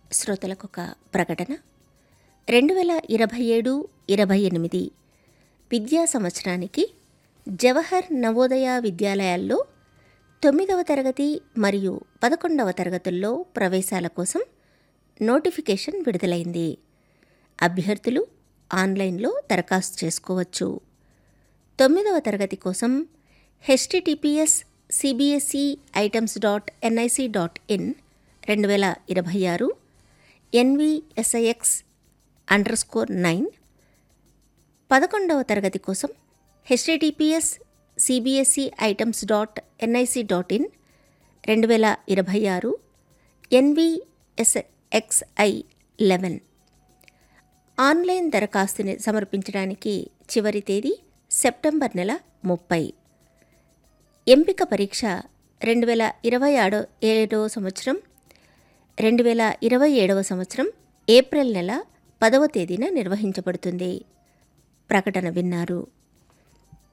శ్రోతలకు ఒక ప్రకటన రెండు వేల ఇరవై ఏడు ఇరవై ఎనిమిది విద్యా సంవత్సరానికి జవహర్ నవోదయ విద్యాలయాల్లో తొమ్మిదవ తరగతి మరియు పదకొండవ తరగతుల్లో ప్రవేశాల కోసం నోటిఫికేషన్ విడుదలైంది అభ్యర్థులు ఆన్లైన్లో దరఖాస్తు చేసుకోవచ్చు తొమ్మిదవ తరగతి కోసం HTTPS CBSE items dot NIC dot in రెండు వేల ఇరవై ఆరు ఎన్విఎస్ఐఎక్స్ అండర్ స్కోర్ నైన్ పదకొండవ తరగతి కోసం HTTPS CBSE items dot NIC dot in రెండు వేల ఇరవై ఆరు ఎన్విఎస్ఎక్స్ఐ లెవెన్ ఆన్లైన్ దరఖాస్తుని సమర్పించడానికి చివరి తేదీ సెప్టెంబర్ నెల ముప్పై ఎంపిక పరీక్ష రెండు వేల ఇరవై ఆడో ఏడవ సంవత్సరం రెండు వేల ఇరవై ఏడవ సంవత్సరం ఏప్రిల్ నెల పదవ తేదీన నిర్వహించబడుతుంది ప్రకటన విన్నారు